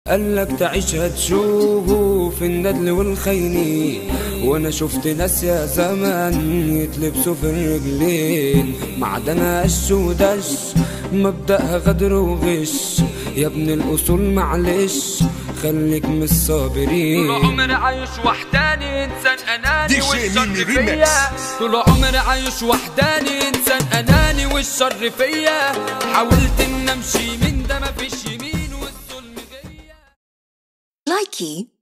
قالك تعيشها تشوف الندل والخينين وانا شفت ناس يا زمان يتلبسوا في الرجلين معدنها قش ودش مبدأها غدر وغش يا ابن الاصول معلش خليك من الصابرين طول عمري عايش وحداني انسان اناني دي جي والشر ميمي فيا ريميكس. طول عمري عايش وحداني انسان اناني والشر فيا حاولت ان امشي من ده مفيش يمين والظلم جايه Likey